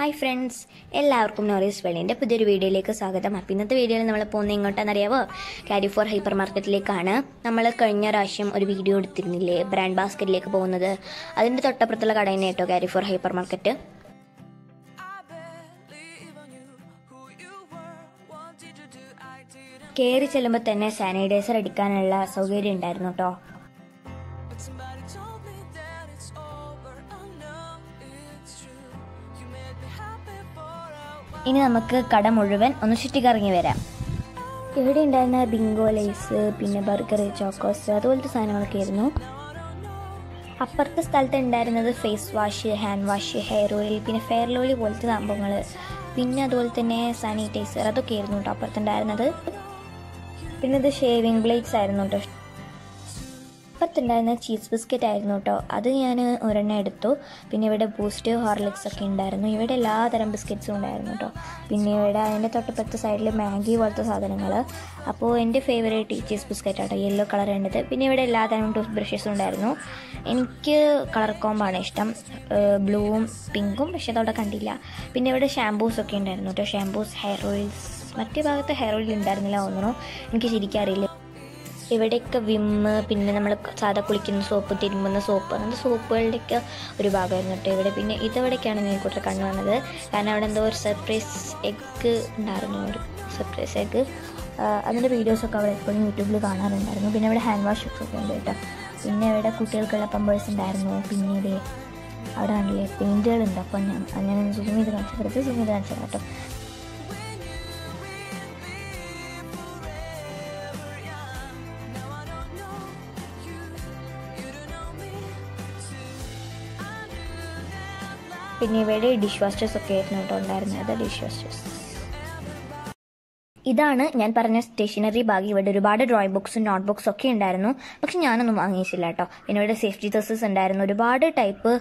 Hi friends എല്ലാവർക്കും നോറീസ് വെള്ളിൻ്റെ പുതിയൊരു വീഡിയോയിലേക്ക് സ്വാഗതം അപ്പോൾ ഇന്നത്തെ വീഡിയോയിൽ നമ്മൾ പോകുന്നത് എങ്ങോട്ടാണെന്നറിയാവോ കാരി ഫോർ ഹൈപ്പർ മാർക്കറ്റിലേക്കാണ് നമ്മൾ കഴിഞ്ഞ പ്രാവശ്യം ഒരു വീഡിയോ എടുത്തിരുന്നില്ലേ ബ്രാൻഡ് ബാസ്ക്കറ്റിലേക്ക് പോകുന്നത് അതിൻ്റെ തൊട്ടപ്പുറത്തുള്ള കട തന്നെ കേട്ടോ കാരി ഫോർ ഹൈപ്പർ മാർക്കറ്റ് കയറി ചെല്ലുമ്പോൾ തന്നെ സാനിറ്റൈസർ അടിക്കാനുള്ള സൗകര്യം ഉണ്ടായിരുന്നു കേട്ടോ Somebody told me that it's over. I know it's true. You made me happy for a while. ഇനി നമുക്ക് കട മുഴുവൻ ഒന്ന് ചുറ്റിക്കറങ്ങി വരാം ഇവിടെ ഉണ്ടായിരുന്ന ബിങ്കോ ലേസ് പിന്നെ ബർഗർ ചോക്കോസ് അതുപോലത്തെ സാധനങ്ങളൊക്കെ ആയിരുന്നു അപ്പുറത്തെ സ്ഥലത്ത് ഉണ്ടായിരുന്നത് face wash hand wash hair oil പിന്നെ ഫെയർ ഓയിൽ പോലത്തെ സംഭവങ്ങൾ പിന്നെ അതുപോലെ തന്നെ സാനിറ്റൈസർ അതൊക്കെ ആയിരുന്നു കേട്ടോ അപ്പുറത്തുണ്ടായിരുന്നത് പിന്നെ ഇത് ഷേവിങ് ബ്ലേഡ്സ് ആയിരുന്നു കേട്ടോ അപ്പുറത്തുണ്ടായിരുന്ന ചീസ് ബിസ്ക്കറ്റ് ആയിരുന്നു കേട്ടോ അത് ഞാൻ ഒരെണ്ണം എടുത്തു പിന്നെ ഇവിടെ ബൂസ്റ്റ് ഹോർലിക്സ് ഒക്കെ ഉണ്ടായിരുന്നു ഇവിടെ എല്ലാ തരം ബിസ്ക്കറ്റ്സും ഉണ്ടായിരുന്നു കേട്ടോ പിന്നെ ഇവിടെ അതിൻ്റെ തൊട്ടപ്പുറത്തെ സൈഡിൽ മാഗി പോലത്തെ സാധനങ്ങൾ അപ്പോൾ എൻ്റെ ഫേവറേറ്റ് ഈ ചീസ് ബിസ്ക്കറ്റ് ആട്ടോ യെല്ലോ കളർ ഉണ്ടത് പിന്നെ ഇവിടെ എല്ലാ തരം ടൂത്ത് ബ്രഷസും ഉണ്ടായിരുന്നു എനിക്ക് കളർ കോമ്പാണ് ഇഷ്ടം ബ്ലൂവും പിങ്കും പക്ഷെ അതവിടെ കണ്ടില്ല പിന്നെ ഇവിടെ ഷാംപൂസ് ഒക്കെ ഉണ്ടായിരുന്നു കേട്ടോ ഷാംപൂസ് ഹെയർ ഓയിൽസ് മറ്റേ ഭാഗത്ത് ഹെയർ ഓയിൽ ഉണ്ടായിരുന്നില്ല തോന്നുന്നു എനിക്ക് ശരിക്കും അറിയില്ല ഇവിടെയൊക്കെ വിമ്മ് പിന്നെ നമ്മൾ സാധാ കുളിക്കുന്ന സോപ്പ് തിരുമ്പുന്ന സോപ്പ് അങ്ങനത്തെ സോപ്പുകളുടെയൊക്കെ ഒരു ഭാഗമായിരുന്നു കേട്ടോ ഇവിടെ പിന്നെ ഇതെവിടേക്കാണ് ഞാൻ കൂടുതൽ കണ്ടു വന്നത് കാരണം അവിടെ എന്തോ ഒരു സർപ്രൈസ് എഗ്ഗ് ഉണ്ടായിരുന്നു ഒരു സർപ്രൈസ് എഗ്ഗ് അതിൻ്റെ വീഡിയോസൊക്കെ അവിടെ എപ്പോഴും യൂട്യൂബിൽ കാണാറുണ്ടായിരുന്നു പിന്നെ ഇവിടെ ഹാൻഡ് വാഷ് ഒക്കെ ഉണ്ട് കേട്ടോ പിന്നെ ഇവിടെ കുട്ടികൾക്കുള്ള പമ്പേഴ്സ് ഉണ്ടായിരുന്നു പിന്നീട് അവിടെ കണ്ടില്ലേ പെയിൻറ്റുകളുണ്ട് അപ്പോൾ ഞാൻ അങ്ങനെ സൂം ചെയ്ത് കാണിച്ചു വെറുതെ സൂം ചെയ്ത് കാണിച്ചു കേട്ടോ പിന്നെ ഇവിടെ ഡിഷ് വാഷേഴ്സ് ഒക്കെ ആയിരുന്നു കേട്ടോ ഉണ്ടായിരുന്നത് ഡിഷ് വാഷേഴ്സ് ഇതാണ് ഞാൻ പറഞ്ഞ സ്റ്റേഷനറി ബാഗ് ഇവിടെ ഒരുപാട് ഡ്രോയിങ് ബുക്സും നോട്ട് ബുക്സ് ഒക്കെ ഉണ്ടായിരുന്നു പക്ഷെ ഞാനൊന്നും വാങ്ങിയിട്ടില്ല കേട്ടോ പിന്നെ ഇവിടെ സേഫ്റ്റി ഡ്രസ്സസ് ഉണ്ടായിരുന്നു ഒരുപാട് ടൈപ്പ്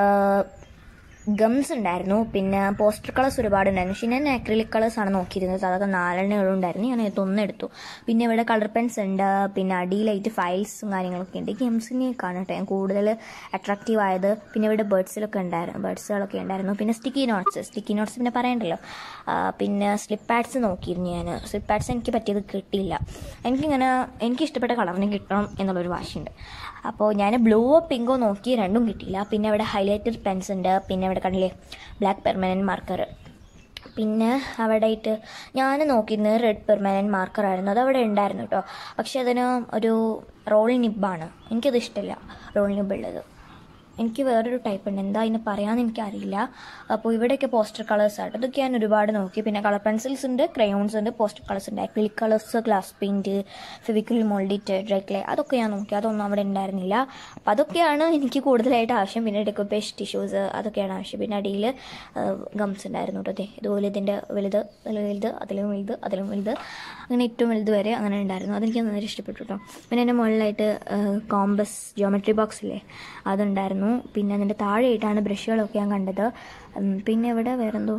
ഗംസ് ഉണ്ടായിരുന്നു പിന്നെ പോസ്റ്റർ കളേഴ്സ് ഒരുപാട് ഉണ്ടായിരുന്നു പക്ഷേ ഞാൻ ആക്രിലിക് കളേഴ്സ് ആണ് നോക്കിയിരുന്നത് അതൊക്കെ നാലെണ്ണകളും ഉണ്ടായിരുന്നു ഞാൻ ഇതൊന്നും എടുത്തു പിന്നെ ഇവിടെ കളർ പെൻസ് ഉണ്ട് പിന്നെ അടിയിലായിട്ട് ഫയൽസും കാര്യങ്ങളൊക്കെ ഉണ്ട് ഗെയിംസിനെയൊക്കെയാണ് കേട്ടോ ഞാൻ കൂടുതൽ അട്രാക്റ്റീവ് ആയത് പിന്നെ ഇവിടെ ബേർഡ്സിലൊക്കെ ഉണ്ടായിരുന്നു ബേർഡ്സുകളൊക്കെ ഉണ്ടായിരുന്നു പിന്നെ സ്റ്റിക്കി നോട്ട്സ് സ്റ്റിക്കി നോട്ട്സ് പിന്നെ പറയണ്ടല്ലോ ആ, പിന്നെ സ്ലിപ്പ് പാഡ്സ് നോക്കിയിരുന്നു ഞാൻ സ്ലിപ്പ് പാഡ്സ് എനിക്ക് പറ്റിയത് കിട്ടിയില്ല എനിക്കിങ്ങനെ എനിക്ക് ഇഷ്ടപ്പെട്ട കളറിന് കിട്ടണം എന്നുള്ളൊരു വാശിയുണ്ട് അപ്പോൾ ഞാൻ ബ്ലൂവോ പിങ്കോ നോക്കി രണ്ടും കിട്ടിയില്ല പിന്നെ ഇവിടെ ഹൈലൈറ്റഡ് പെൻസ് ഉണ്ട് പിന്നെ ഇവിടെ കണ്ടില്ലേ ബ്ലാക്ക് പെർമനൻറ്റ് മാർക്കർ പിന്നെ അവിടെ ആയിട്ട് ഞാൻ നോക്കിയിരുന്നത് റെഡ് പെർമനൻറ്റ് മാർക്കർ ആയിരുന്നു അത് അവിടെ ഉണ്ടായിരുന്നു കേട്ടോ പക്ഷെ അതിന് ഒരു റോൾ നിബാണ് എനിക്കത് ഇഷ്ടമില്ല റോൾ നിബ് ഉള്ളത് എനിക്ക് വേറൊരു ടൈപ്പ് ഉണ്ട് എന്താ അതിന് പറയാമെന്ന് എനിക്കറിയില്ല അപ്പോൾ ഇവിടെയൊക്കെ പോസ്റ്റർ കളേഴ്സ് ആയിട്ട് അതൊക്കെ ഞാൻ ഒരുപാട് നോക്കി പിന്നെ കളർ പെൻസിൽസ് ഉണ്ട് ക്രയോൺസ് ഉണ്ട് പോസ്റ്റർ കളേഴ്സ് ഉണ്ട് acrylic colours glass paint Fevicryl Mouldit dry clay അതൊക്കെ ഞാൻ നോക്കി അതൊന്നും അവിടെ ഉണ്ടായിരുന്നില്ല അപ്പോൾ അതൊക്കെയാണ് എനിക്ക് കൂടുതലായിട്ട് ആവശ്യം പിന്നെ ഡെക്കോപ്പേഷ് ടിഷ്യൂസ് അതൊക്കെയാണ് ആവശ്യം പിന്നെ അടിയിൽ ഗംസ് ഉണ്ടായിരുന്നു കേട്ടോ അതെ ഇതുപോലെ ഇതിൻ്റെ വലുത് അതിൽ വലുത് അതിലും വലുത് അതിലും വലുത് അങ്ങനെ ഏറ്റവും വലുത് വരെ അങ്ങനെ ഉണ്ടായിരുന്നു അതെനിക്ക് നന്നായി ഇഷ്ടപ്പെട്ടു കേട്ടോ പിന്നെ എൻ്റെ മുകളിലായിട്ട് കോമ്പസ് ജിയോമെട്രി ബോക്സ് ഇല്ലേ അതുണ്ടായിരുന്നു പിന്നെ അതിൻ്റെ താഴെയായിട്ടാണ് ബ്രഷുകളൊക്കെ ഞാൻ കണ്ടത് ഉം, പിന്നെ ഇവിടെ വേറെന്തോ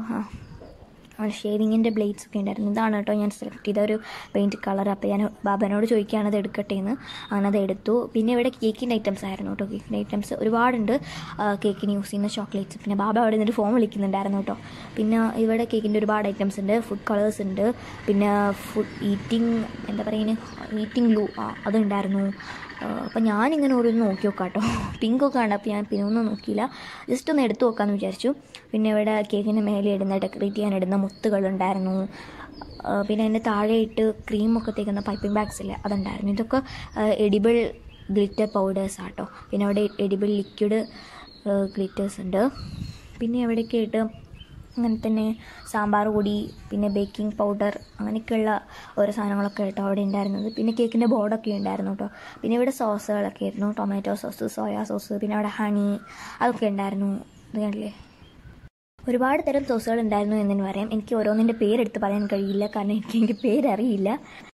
ആ ഷേവിങ്ങിൻ്റെ ബ്ലേഡ്സ് ഒക്കെ ഉണ്ടായിരുന്നു ഇതാണ് കേട്ടോ ഞാൻ സെലക്ട് ചെയ്ത ഒരു പെയിൻറ്റ് കളർ അപ്പോൾ ഞാൻ ബാബനോട് ചോദിക്കുകയാണ് അത് എടുക്കട്ടെ എന്ന് അങ്ങനെ അത് എടുത്തു പിന്നെ ഇവിടെ കേക്കിൻ്റെ ഐറ്റംസ് ആയിരുന്നു കേട്ടോ കേക്കിൻ്റെ ഐറ്റംസ് ഒരുപാടുണ്ട് ആ, കേക്കിന് യൂസ് ചെയ്യുന്ന ചോക്ലേറ്റ്സ് പിന്നെ ബാബ അവിടെ നിന്നൊരു ഫോം വിളിക്കുന്നുണ്ടായിരുന്നു കേട്ടോ പിന്നെ ഇവിടെ കേക്കിൻ്റെ ഒരുപാട് ഐറ്റംസ് ഉണ്ട് ഫുഡ് കളേഴ്സ് ഉണ്ട് പിന്നെ ഫുഡ് ഈറ്റിംഗ് എന്താ പറയുന്നത് ഈറ്റിംഗ് ഗ്ലൂ ആ അതുണ്ടായിരുന്നു അപ്പം ഞാനിങ്ങനെ ഓരോന്ന് നോക്കി നോക്കാം കേട്ടോ പിങ്കൊക്കെ കണ്ടപ്പോൾ ഞാൻ പിന്നെ ഒന്നും നോക്കിയില്ല ജസ്റ്റ് ഒന്ന് എടുത്തു നോക്കാമെന്ന് വിചാരിച്ചു പിന്നെ ഇവിടെ കേക്കിന് മേലെ ഇടുന്ന ഡെക്കറേറ്റ് ചെയ്യാൻ ഇടുന്ന മുത്തുകളുണ്ടായിരുന്നു ആ, പിന്നെ അതിൻ്റെ താഴെയിട്ട് ക്രീമൊക്കെ തേക്കുന്ന പൈപ്പിംഗ് ബാഗ്സ് ഇല്ലേ അതുണ്ടായിരുന്നു ഇതൊക്കെ എഡിബിൾ ഗ്ലിറ്റർ പൗഡേഴ്സ് ആട്ടോ പിന്നെ അവിടെ എഡിബിൾ ലിക്വിഡ് ഗ്ലിറ്റേഴ്സ് ഉണ്ട് പിന്നെ എവിടെയൊക്കെ ആയിട്ട് അങ്ങനെ തന്നെ സാമ്പാർ പൊടി പിന്നെ ബേക്കിംഗ് പൗഡർ അങ്ങനെയൊക്കെയുള്ള ഓരോ സാധനങ്ങളൊക്കെ കേട്ടോ അവിടെ ഉണ്ടായിരുന്നത് പിന്നെ കേക്കിൻ്റെ ബോർഡൊക്കെ ഉണ്ടായിരുന്നു കേട്ടോ പിന്നെ ഇവിടെ സോസുകളൊക്കെ ആയിരുന്നു ടൊമാറ്റോ സോസ് സോയാ സോസ് പിന്നെ അവിടെ ഹണി അതൊക്കെ ഉണ്ടായിരുന്നു ഇത് കണ്ടില്ലേ ഒരുപാട് തരം സോസുകൾ ഉണ്ടായിരുന്നു എന്ന് തന്നെ പറയാം എനിക്ക് ഓരോന്നിൻ്റെ പേരെടുത്ത് പറയാൻ കഴിയില്ല കാരണം എനിക്ക് എനിക്ക് പേരറിയില്ല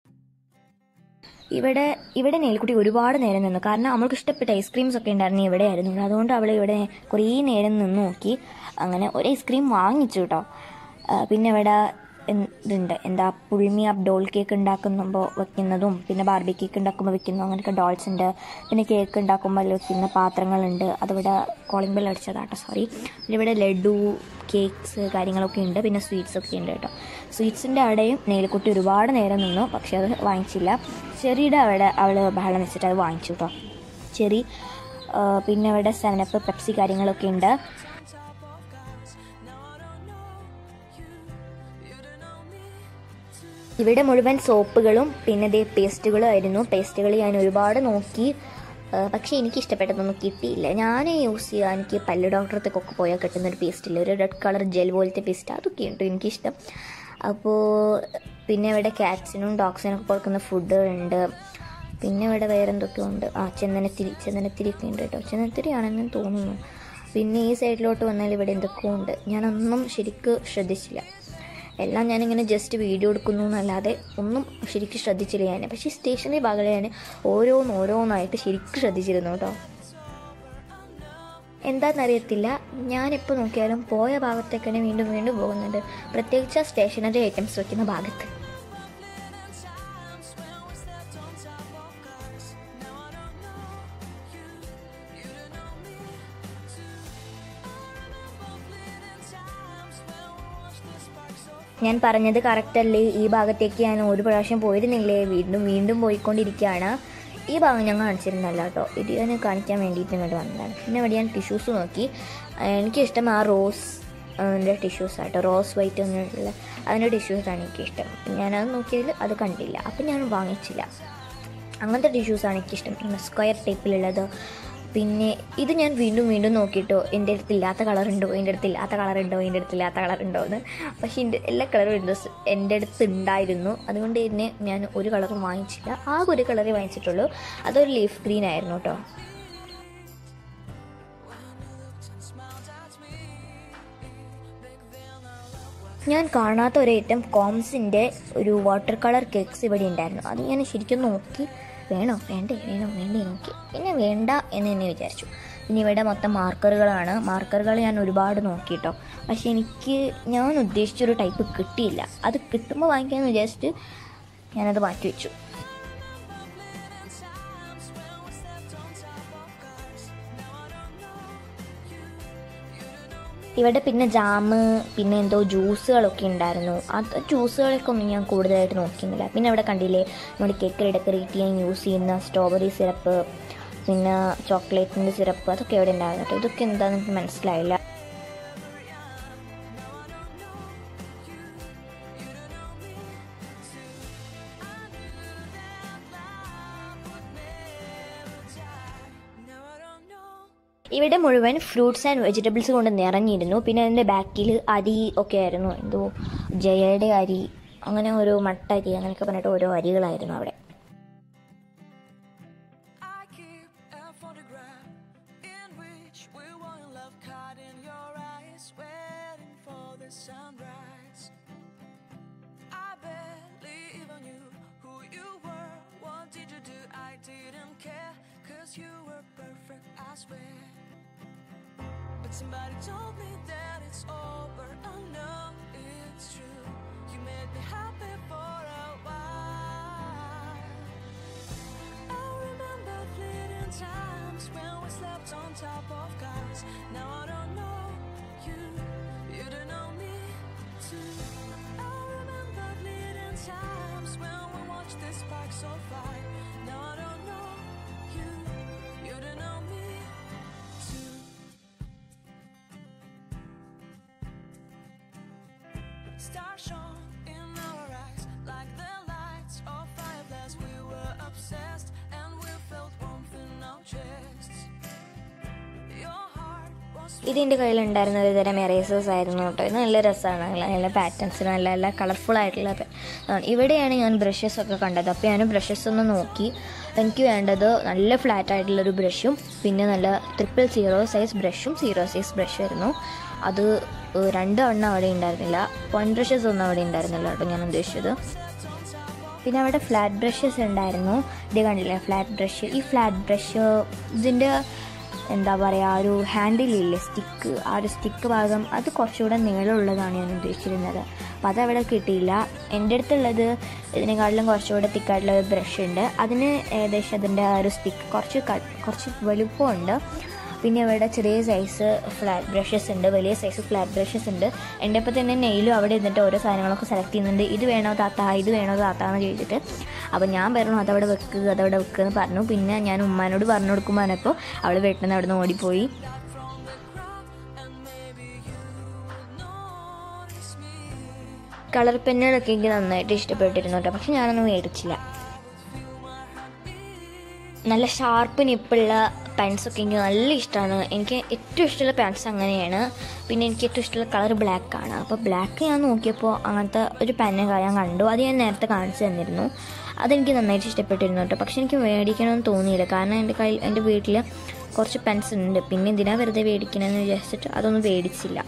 ഇവിടെ ഇവിടെ നെൽക്കുട്ടി ഒരുപാട് നേരം നിന്നു കാരണം അവൾക്ക് ഇഷ്ടപ്പെട്ട ഐസ്ക്രീംസ് ഒക്കെ ഉണ്ടായിരുന്നു ഇവിടെയായിരുന്നു അതുകൊണ്ട് അവൾ ഇവിടെ കുറേ നേരം നിന്ന് നോക്കി അങ്ങനെ ഒരു ഐസ്ക്രീം വാങ്ങിച്ചു കേട്ടോ ആ, പിന്നെ ഇവിടെ ഇതുണ്ട് എന്താ പുൾമി അപ്പ് ഡോൾ കേക്ക് ഉണ്ടാക്കുമ്പോൾ വെക്കുന്നതും പിന്നെ ബാർബി കേക്ക് ഉണ്ടാക്കുമ്പോൾ വെക്കുന്നു അങ്ങനെയൊക്കെ ഡോൾസ് ഉണ്ട് പിന്നെ കേക്ക് ഉണ്ടാക്കുമ്പോൾ അതിൽ വെക്കുന്ന പാത്രങ്ങളുണ്ട് അതിവിടെ കോളിംഗ് ബെൽ അടിച്ചതാട്ടോ സോറി പിന്നെ ഇവിടെ ലഡു കേക്ക്സ് കാര്യങ്ങളൊക്കെ ഉണ്ട് പിന്നെ സ്വീറ്റ്സ് ഒക്കെ ഉണ്ട് കേട്ടോ സ്വീറ്റ്സിൻ്റെ അവിടെയും നെയിൽക്കുട്ടി ഒരുപാട് നേരം നിന്നു പക്ഷെ അത് വാങ്ങിച്ചില്ല ചെറിയുടെ അവിടെ അവൾ ബഹളം വെച്ചിട്ട് അത് വാങ്ങിച്ചു കേട്ടോ ചെറി ആ, പിന്നെ ഇവിടെ സെവനപ്പ് പെപ്സി കാര്യങ്ങളൊക്കെ ഉണ്ട് ഇവിടെ മുഴുവൻ സോപ്പുകളും പിന്നെ ദേ പേസ്റ്റുകളും ആയിരുന്നു പേസ്റ്റുകൾ ഞാൻ ഒരുപാട് നോക്കി ആ, പക്ഷേ എനിക്ക് ഇഷ്ടപ്പെട്ടതൊന്നും കിട്ടിയില്ല ഞാൻ യൂസ് ചെയ്യുക എനിക്ക് പല്ല് ഡോക്ടറത്തേക്കൊക്കെ പോയാൽ കിട്ടുന്ന ഒരു പേസ്റ്റില്ല ഒരു റെഡ് കളർ ജെൽ പോലത്തെ പേസ്റ്റ് അതൊക്കെ ഉണ്ട് എനിക്കിഷ്ടം അപ്പോൾ പിന്നെ ഇവിടെ കാറ്റ്സിനും ഡോഗ്സിനും ഒക്കെ കൊടുക്കുന്ന ഫുഡ് ഉണ്ട് പിന്നെ ഇവിടെ വേറെ എന്തൊക്കെയോ ഉണ്ട് ആ ചന്ദനത്തിരി ചന്ദനത്തിരി ഒക്കെ ഉണ്ട് കേട്ടോ ചന്ദനത്തിരി ആണെന്ന് തോന്നുന്നു പിന്നെ ഈ സൈഡിലോട്ട് വന്നാൽ ഇവിടെ എന്തൊക്കെയോ ഉണ്ട് ഞാനൊന്നും ശരിക്ക് ശ്രദ്ധിച്ചില്ല എല്ലാം ഞാനിങ്ങനെ ജസ്റ്റ് വീഡിയോ എടുക്കുന്നു എന്നല്ലാതെ ഒന്നും ശരിക്കും ശ്രദ്ധിച്ചില്ല ഞാൻ പക്ഷേ സ്റ്റേഷനറി ഭാഗത്ത് ഞാൻ ഓരോന്ന് ഓരോന്നായിട്ട് ശരിക്കും ശ്രദ്ധിച്ചിരുന്നു കേട്ടോ എന്താണെന്നറിയത്തില്ല ഞാനെപ്പോൾ നോക്കിയാലും പോയ ഭാഗത്തേക്ക് തന്നെ വീണ്ടും വീണ്ടും പോകുന്നുണ്ട് പ്രത്യേകിച്ച് ആ സ്റ്റേഷനറി ഐറ്റംസ് വെക്കുന്ന ഭാഗത്ത് ഞാൻ പറഞ്ഞത് കറക്റ്റ് അല്ലേ ഈ ഭാഗത്തേക്ക് ഞാൻ ഒരു പ്രാവശ്യം പോയിരുന്നില്ലേ വീണ്ടും വീണ്ടും പോയിക്കൊണ്ടിരിക്കുകയാണ് ഈ ഭാഗം ഞാൻ കാണിച്ചിരുന്നല്ല കേട്ടോ ഇത് ഞാൻ കാണിക്കാൻ വേണ്ടിയിട്ട് ഇങ്ങോട്ട് വന്നതാണ് പിന്നെ ഇവിടെ ഞാൻ ടിഷ്യൂസ് നോക്കി എനിക്കിഷ്ടം ആ റോസ് അതിൻ്റെ ടിഷ്യൂസ് ആട്ടോ റോസ് വൈറ്റ് എന്നുള്ള അതിൻ്റെ ടിഷ്യൂസാണ് എനിക്കിഷ്ടം ഞാനത് നോക്കിയതിൽ അത് കണ്ടില്ല അപ്പം ഞാൻ വാങ്ങിച്ചില്ല അങ്ങനത്തെ ടിഷ്യൂസാണ് എനിക്കിഷ്ടം പിന്നെ സ്ക്വയർ ടൈപ്പിലുള്ളത് പിന്നെ ഇത് ഞാൻ വീണ്ടും വീണ്ടും നോക്കിയിട്ടോ എൻ്റെ അടുത്ത് ഇല്ലാത്ത കളർ ഉണ്ടോ എൻ്റെ അടുത്ത് ഇല്ലാത്ത കളർ ഉണ്ടോ എൻ്റെ അടുത്ത് ഇല്ലാത്ത കളർ ഉണ്ടോ എന്ന് പക്ഷേ എൻ്റെ എല്ലാ കളറും ഉണ്ട് എൻ്റെ അടുത്ത് ഉണ്ടായിരുന്നു അതുകൊണ്ട് തന്നെ ഞാൻ ഒരു കളറും വാങ്ങിച്ചില്ല ആകെ ഒരു കളറേ വാങ്ങിച്ചിട്ടുള്ളൂ അതൊരു ലീഫ് ഗ്രീൻ ആയിരുന്നു കേട്ടോ ഞാൻ കാണാത്ത ഒരു ഐറ്റം കോംസിൻ്റെ ഒരു വാട്ടർ കളർ കേക്ക്സ് ഇവിടെ ഉണ്ടായിരുന്നു അത് ഞാൻ ശരിക്കും നോക്കി വേണോ വേണ്ടേ വേണോ വേണ്ടേ നോക്കി പിന്നെ വേണ്ട എന്ന് തന്നെ വിചാരിച്ചു പിന്നെ ഇവിടെ മൊത്തം മാർക്കറുകളാണ് മാർക്കറുകൾ ഞാൻ ഒരുപാട് നോക്കിട്ടോ പക്ഷെ എനിക്ക് ഞാൻ ഉദ്ദേശിച്ചൊരു ടൈപ്പ് കിട്ടിയില്ല അത് കിട്ടുമ്പോൾ വാങ്ങിക്കാമെന്ന് വിചാരിച്ചിട്ട് ഞാനത് മാറ്റി വെച്ചു ഇവിടെ പിന്നെ ജാമ് പിന്നെ എന്തോ ജ്യൂസുകളൊക്കെ ഉണ്ടായിരുന്നു അത് ജ്യൂസുകളൊക്കെ ഒന്നും ഞാൻ കൂടുതലായിട്ട് നോക്കിയിരുന്നില്ല പിന്നെ അവിടെ കണ്ടില്ലേ നമ്മുടെ കേക്കിൽ ഡെക്കറേറ്റ് ചെയ്യാൻ യൂസ് ചെയ്യുന്ന സ്ട്രോബെറി സിറപ്പ് പിന്നെ ചോക്ലേറ്റിൻ്റെ സിറപ്പ് അതൊക്കെ ഇവിടെ ഉണ്ടായിരുന്നു കേട്ടോ ഇതൊക്കെ എന്താണെന്ന് എനിക്ക് മനസ്സിലായില്ല ഇവിടെ മുഴുവൻ ഫ്രൂട്ട്സ് ആൻഡ് വെജിറ്റബിൾസ് കൊണ്ട് നിറഞ്ഞിരുന്നു പിന്നെ അതിൻ്റെ ബാക്കിൽ അരി ഒക്കെ ആയിരുന്നു എന്തോ ജയയുടെ അരി അങ്ങനെ ഓരോ മട്ട അരി അങ്ങനെയൊക്കെ പറഞ്ഞിട്ട് ഓരോ അരികളായിരുന്നു അവിടെ I keep a photograph in which we were in love, caught in your eyes, waiting for the sunrise. I barely even knew who you were. What did you do? I didn't care, cause you were perfect, I swear. But somebody told me that it's over. I know it's true. You made me happy for a while. I remember fleeting times when we slept on top of cars. Now I don't know you, you don't know me too. I remember fleeting times when we watched the sparks so fly. Now I don't know you, you don't know me too. Stars shone in our eyes like the lights of fireflies. We were obsessed and we felt warmth in our chests. Your heart was ഇതിൻ്റെ കയ്യിലുണ്ടായിരുന്ന ഒരു തരം എറേസേഴ്സ് ആയിരുന്നു കേട്ടോ ഇത് നല്ല രസമാണ് നല്ല നല്ല പാറ്റേൺസ് നല്ല നല്ല കളർഫുൾ ആയിട്ടുള്ള പെ- ആണ്. ഇവിടെയാണ് ഞാൻ ബ്രഷസ് ഒക്കെ കണ്ടത് അപ്പോൾ ഞാൻ ബ്രഷസ് ഒന്ന് നോക്കി എനിക്ക് വേണ്ടത് നല്ല ഫ്ലാറ്റ് ആയിട്ടുള്ളൊരു ബ്രഷും പിന്നെ നല്ല ട്രിപ്പിൾ സീറോ സൈസ് ബ്രഷും സീറോ സൈസ് ബ്രഷും ആയിരുന്നു അത് ഏഹ്, രണ്ട് എണ്ണം അവിടെ ഉണ്ടായിരുന്നില്ല പോയിന്റ് ബ്രഷസ് ഒന്നും അവിടെ ഉണ്ടായിരുന്നില്ല കേട്ടോ ഞാൻ ഉദ്ദേശിച്ചത് പിന്നെ അവിടെ ഫ്ലാറ്റ് ബ്രഷസ് ഉണ്ടായിരുന്നു ഇത് കണ്ടില്ലേ ഫ്ലാറ്റ് ബ്രഷ് ഈ ഫ്ലാറ്റ് ബ്രഷ് ഇതിൻ്റെ എന്താ പറയുക ഒരു ഹാൻഡിലില്ലേ സ്റ്റിക്ക് ആ ഒരു സ്റ്റിക്ക് ഭാഗം അത് കുറച്ചുകൂടെ നീളമുള്ളതാണ് ഞാൻ ഉദ്ദേശിച്ചിരുന്നത് അപ്പം അതവിടെ കിട്ടിയില്ല എൻ്റെ അടുത്തുള്ളത് ഇതിനെക്കാട്ടിലും കുറച്ചുകൂടെ തിക്കായിട്ടുള്ള ഒരു ബ്രഷ് ഉണ്ട് അതിന് ഏകദേശം അതിൻ്റെ ആ ഒരു സ്റ്റിക്ക് കുറച്ച് ക- കുറച്ച് വലുപ്പമുണ്ട് പിന്നെ ഇവിടെ ചെറിയ സൈസ് ഫ്ലാറ്റ് ബ്രഷസ് ഉണ്ട് വലിയ സൈസ് ഫ്ലാറ്റ് ബ്രഷസ് ഉണ്ട് എൻ്റെ ഒപ്പം തന്നെ നെയിലും അവിടെ ഇരുന്നിട്ട് ഓരോ സാധനങ്ങളൊക്കെ സെലക്ട് ചെയ്യുന്നുണ്ട് ഇത് വേണോ താത്ത ഇത് വേണോ താത്ത എന്ന് ചോദിച്ചിട്ട് അപ്പോൾ ഞാൻ പറഞ്ഞു അതവിടെ വെക്കുക അതവിടെ വെക്കുക എന്ന് പറഞ്ഞു പിന്നെ ഞാൻ ഉമ്മാനോട് പറഞ്ഞു കൊടുക്കുമ്പോൾ പറഞ്ഞപ്പോൾ അവൾ വീട്ടിൽ നിന്ന് അവിടെ നിന്ന് ഓടിപ്പോയി കളർ പെന്നുകളൊക്കെ എനിക്ക് നന്നായിട്ട് ഇഷ്ടപ്പെട്ടിരുന്നു കേട്ടോ പക്ഷെ ഞാനൊന്നും മേടിച്ചില്ല നല്ല ഷാർപ്പ് നിപ്പുള്ള പെൻസൊക്കെ എനിക്ക് നല്ല ഇഷ്ടമാണ് എനിക്ക് ഏറ്റവും ഇഷ്ടമുള്ള പെൻസ് അങ്ങനെയാണ് പിന്നെ എനിക്ക് ഏറ്റവും ഇഷ്ടമുള്ള കളർ ബ്ലാക്ക് ആണ് അപ്പോൾ ബ്ലാക്ക് ഞാൻ നോക്കിയപ്പോൾ അങ്ങനത്തെ ഒരു പെന്ന് ഞാൻ കണ്ടു അത് ഞാൻ നേരത്തെ കാണിച്ചു തന്നിരുന്നു അതെനിക്ക് നന്നായിട്ട് ഇഷ്ടപ്പെട്ടിരുന്നു കേട്ടോ പക്ഷെ എനിക്ക് മേടിക്കണമെന്ന് തോന്നിയില്ല കാരണം എൻ്റെ കയ്യിൽ എൻ്റെ വീട്ടിൽ കുറച്ച് പെൻസ് ഉണ്ട് പിന്നെ എന്തിനാ വെറുതെ മേടിക്കണമെന്ന് വിചാരിച്ചിട്ട് അതൊന്നും മേടിച്ചില്ല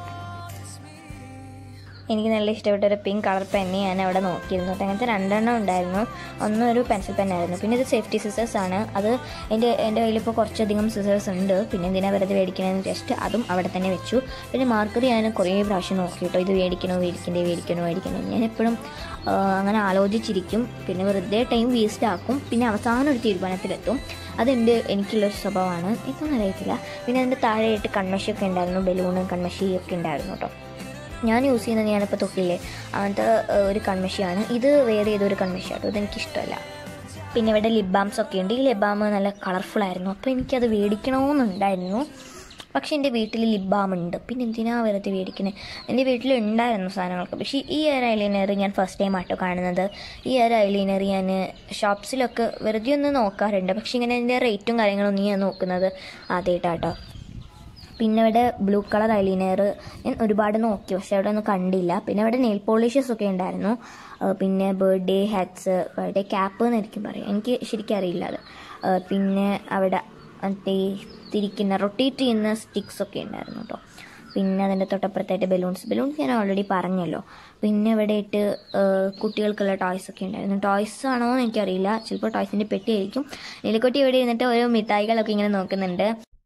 എനിക്ക് നല്ല ഇഷ്ടപ്പെട്ട ഒരു പിങ്ക് കളർ പെന്ന് ഞാൻ അവിടെ നോക്കിയിരുന്നു കേട്ടോ അങ്ങനത്തെ രണ്ടെണ്ണം ഉണ്ടായിരുന്നു ഒന്ന് ഒരു പെൻസിൽ പെന്നായിരുന്നു പിന്നെ ഇത് സേഫ്റ്റി സിസേഴ്സ് ആണ് അത് എൻ്റെ എൻ്റെ കയ്യിലിപ്പോൾ കുറച്ചധികം സിസേഴ്സ് ഉണ്ട് പിന്നെ എന്തിനാ വെറുതെ മേടിക്കണമെന്ന് ജസ്റ്റ് അതും അവിടെ തന്നെ വെച്ചു പിന്നെ മാർക്കർ ഞാൻ കുറേ പ്രാവശ്യം നോക്കി കേട്ടോ ഇത് മേടിക്കണോ മേടിക്കണ്ടേ മേടിക്കണോ മേടിക്കണോ ഞാൻ എപ്പോഴും ആ, അങ്ങനെ ആലോചിച്ചിരിക്കും പിന്നെ വെറുതെ ടൈം വേസ്റ്റ് ആക്കും പിന്നെ അവസാനം ഒരു തീരുമാനത്തിലെത്തും അതെൻ്റെ എനിക്കുള്ളൊരു സ്വഭാവമാണ് ഇതൊന്നും അറിയത്തില്ല പിന്നെ അതിൻ്റെ താഴെയായിട്ട് കൺമഷിയൊക്കെ ഉണ്ടായിരുന്നു ബലൂണ് കൺമഷി ഒക്കെ ഉണ്ടായിരുന്നു കേട്ടോ ഞാൻ യൂസ് ചെയ്യുന്നത് ഞാനിപ്പോൾ തൊട്ടില്ലേ അങ്ങനത്തെ ഏഹ്, ഒരു കൺമഷിയാണ് ഇത് വേറെ ഏതൊരു കൺമഷിയാട്ടോ ഇതെനിക്കിഷ്ടമല്ല പിന്നെ ഇവിടെ ലിപ് ബാംസ് ഒക്കെ ഉണ്ട് ഈ ലിപ് ബാം നല്ല കളർഫുൾ ആയിരുന്നു അപ്പോൾ എനിക്കത് മേടിക്കണമെന്നുണ്ടായിരുന്നു പക്ഷേ എൻ്റെ വീട്ടിൽ ലിപ് ബാം ഉണ്ട് പിന്നെ എന്തിനാ വെറുതെ മേടിക്കുന്നത് എൻ്റെ വീട്ടിൽ ഉണ്ടായിരുന്നു സാധനങ്ങളൊക്കെ പക്ഷേ ഈ ഒരു ഐലൈനർ ഞാൻ ഫസ്റ്റ് ടൈം ആട്ടോ കാണുന്നത് ഈ ഒരു ഐലൈനർ ഞാൻ ഷോപ്സിലൊക്കെ വെറുതെ ഒന്ന് നോക്കാറുണ്ട് പക്ഷേ ഇങ്ങനെ എൻ്റെ റേറ്റും കാര്യങ്ങളൊന്നും ഞാൻ നോക്കുന്നത് ആദ്യമായിട്ടാട്ടോ പിന്നെ ഇവിടെ ബ്ലൂ കളർ ഐലൈനർ ഞാൻ ഒരുപാട് നോക്കി പക്ഷെ അവിടെ ഒന്നും കണ്ടില്ല പിന്നെ ഇവിടെ നെയിൽ പോളിഷസ് ഒക്കെ ഉണ്ടായിരുന്നു ആ, പിന്നെ ബർത്ത്ഡേ ഹാറ്റ്സ് ബർത്ത്ഡേ ക്യാപ്പ് എന്നായിരിക്കും പറയാം എനിക്ക് ശരിക്കും അറിയില്ല അത് ആ, പിന്നെ അവിടെ മറ്റേ തിരിക്കുന്ന റൊട്ടേറ്റ് ചെയ്യുന്ന സ്റ്റിക്സ് ഒക്കെ ഉണ്ടായിരുന്നു കേട്ടോ പിന്നെ അതിൻ്റെ തൊട്ടപ്പുറത്തായിട്ട് ബലൂൺസ് ബലൂൺസ് ഞാൻ ഓൾറെഡി പറഞ്ഞല്ലോ പിന്നെ ഇവിടെ ആയിട്ട് കുട്ടികൾക്കുള്ള ടോയ്സ് ഒക്കെ ഉണ്ടായിരുന്നു ടോയ്സ് ആണോ എന്ന് എനിക്കറിയില്ല ചിലപ്പോൾ ടോയ്സിൻ്റെ പെട്ടിയായിരിക്കും നീലക്കുട്ടി ഇവിടെ ഇരുന്നിട്ട് ഓരോ മിഠായികളൊക്കെ ഇങ്ങനെ നോക്കുന്നുണ്ട്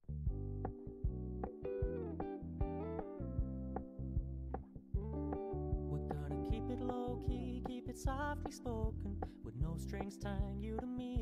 We're gonna keep it low key, keep it softly spoken, with no strings tying you to me.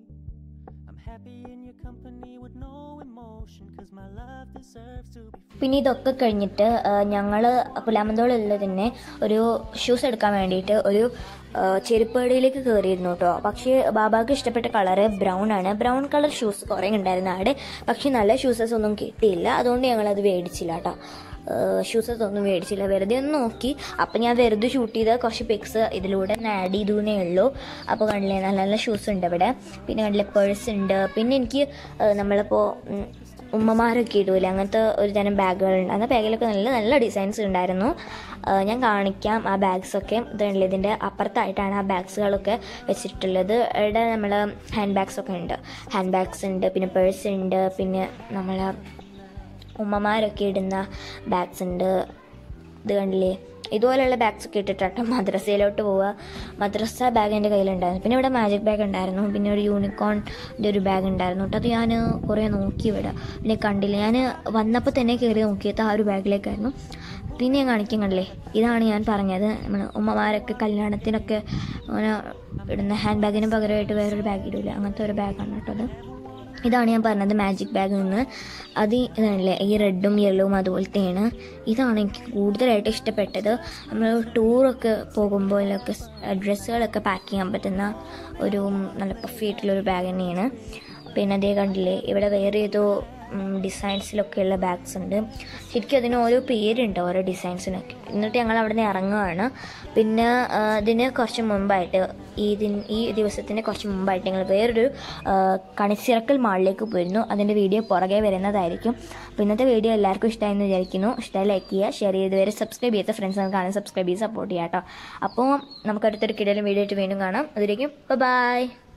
I'm happy in your company with no emotion, cause my love deserves to be free. പിന്നെ ഇതൊക്കെ കഴിഞ്ഞിട്ട് ഞങ്ങൾ പുലാമന്തോളുള്ള തന്നെ ഒരു shoes എടുക്കാൻ വേണ്ടിയിട്ട് ഒരു ആ, ചെരുപ്പടിയിലേക്ക് കയറിയിരുന്നു കേട്ടോ പക്ഷേ ബാബാക്ക് ഇഷ്ടപ്പെട്ട കളറ് ബ്രൗൺ ആണ് ബ്രൗൺ കളർ ഷൂസ് കുറേ ഉണ്ടായിരുന്നു അവിടെ പക്ഷേ നല്ല ഷൂസസ് ഒന്നും കിട്ടിയില്ല അതുകൊണ്ട് ഞങ്ങളത് മേടിച്ചില്ല കേട്ടോ ഷൂസസ് ഒന്നും മേടിച്ചില്ല വെറുതെ ഒന്ന് നോക്കി അപ്പം ഞാൻ വെറുതെ ഷൂട്ട് ചെയ്ത കുറച്ച് പിക്സ് ഇതിലൂടെ ആഡ് ചെയ്തേ ഉള്ളൂ അപ്പോൾ കണ്ടില്ലേ നല്ല നല്ല ഷൂസ് ഉണ്ട് ഇവിടെ പിന്നെ കണ്ടില്ലേ പേഴ്സ് ഉണ്ട് പിന്നെ എനിക്ക് ആ, നമ്മളിപ്പോൾ ഉം, ഉമ്മമാരൊക്കെ ഇടൂലെ അങ്ങനത്തെ ഒരു തരം ബാഗുകളുണ്ട് ആ ബാഗിലൊക്കെ നല്ല നല്ല ഡിസൈൻസ് ഉണ്ടായിരുന്നു ആ, ഞാൻ കാണിക്കാം ആ ബാഗ്സൊക്കെ ഇതുണ്ടല്ലോ ഇതിൻ്റെ അപ്പുറത്തായിട്ടാണ് ആ ബാഗ്സുകളൊക്കെ വെച്ചിട്ടുള്ളത് ഇവിടെ നമ്മൾ ഹാൻഡ് ബാഗ്സ് ഒക്കെ ഉണ്ട് ഹാൻഡ് ബാഗ്സ് ഉണ്ട് പിന്നെ പേഴ്സ് ഉണ്ട് പിന്നെ നമ്മൾ ഉമ്മമാരൊക്കെ ഇടുന്ന ബാഗ്സ് ഉണ്ട് ഇത് കണ്ടില്ലേ ഇതുപോലെയുള്ള ബാഗ്സ് ഒക്കെ ഇട്ടിട്ടാട്ടോ മദ്രസയിലോട്ട് പോവുക മദ്രസ ബാഗ് എൻ്റെ കയ്യിലുണ്ടായിരുന്നു പിന്നെ ഇവിടെ മാജിക് ബാഗ് ഉണ്ടായിരുന്നു പിന്നെ ഒരു യൂണിക്കോണിൻ്റെ ഒരു ബാഗ് ഉണ്ടായിരുന്നു കേട്ടോ അത് ഞാൻ കുറേ നോക്കി ഇവിടെ പിന്നെ കണ്ടില്ല ഞാൻ വന്നപ്പോൾ തന്നെ കയറി നോക്കിയത് ആ ഒരു ബാഗിലേക്കായിരുന്നു പിന്നെ ഞാൻ കാണിക്കാൻ കണ്ടില്ലേ ഇതാണ് ഞാൻ പറഞ്ഞത് നമ്മൾ ഉമ്മമാരൊക്കെ കല്യാണത്തിനൊക്കെ അങ്ങനെ ഇടുന്ന ഹാൻഡ് ബാഗിന് പകരമായിട്ട് വേറൊരു ബാഗ് ഇടില്ല അങ്ങനത്തെ ഒരു ബാഗാണ് കേട്ടോ അത് ഇതാണ് ഞാൻ പറഞ്ഞത് മാജിക് ബാഗ് നിന്ന് അത് ഇതാണല്ലേ ഈ റെഡും യെല്ലോവും അതുപോലത്തെയാണ് ഇതാണ് എനിക്ക് കൂടുതലായിട്ട് ഇഷ്ടപ്പെട്ടത് നമ്മൾ ടൂറൊക്കെ പോകുമ്പോഴൊക്കെ ഡ്രസ്സുകളൊക്കെ പാക്ക് ചെയ്യാൻ പറ്റുന്ന ഒരു നല്ല പഫി ആയിട്ടുള്ളൊരു ബാഗ് തന്നെയാണ് പിന്നെ അതേ കണ്ടില്ലേ ഇവിടെ വേറെ ഏതോ ഡിസൈൻസിലൊക്കെയുള്ള ബാഗ്സ് ഉണ്ട് ശരിക്കും അതിന് ഓരോ പേരുണ്ട് ഓരോ ഡിസൈൻസിനൊക്കെ എന്നിട്ട് ഞങ്ങൾ അവിടെ നിന്ന് ഇറങ്ങുകയാണ് പിന്നെ ആ, ഇതിന് കുറച്ച് മുമ്പായിട്ട് ഈ ഇതിന് ഈ ദിവസത്തിന് കുറച്ച് മുമ്പായിട്ട് ഞങ്ങൾ വേറൊരു ആ, കണിച്ചിറക്കൽ മാളിലേക്ക് പോയിരുന്നു അതിൻ്റെ വീഡിയോ പുറകെ വരുന്നതായിരിക്കും അപ്പോൾ ഇന്നത്തെ വീഡിയോ എല്ലാവർക്കും ഇഷ്ടമായെന്ന് വിചാരിക്കുന്നു ഇഷ്ടമായി ലൈക്ക് ചെയ്യുക ഷെയർ ചെയ്ത് വരെ സബ്സ്ക്രൈബ് ചെയ്യാത്ത ഫ്രണ്ട്സ് കാണാൻ സബ്സ്ക്രൈബ് ചെയ്ത് സപ്പോർട്ട് ചെയ്യാം കേട്ടോ അപ്പോൾ നമുക്ക് അടുത്തൊരു കിടലും വീഡിയോ ആയിട്ട് വീണ്ടും കാണാം അതിലേക്കും ബൈ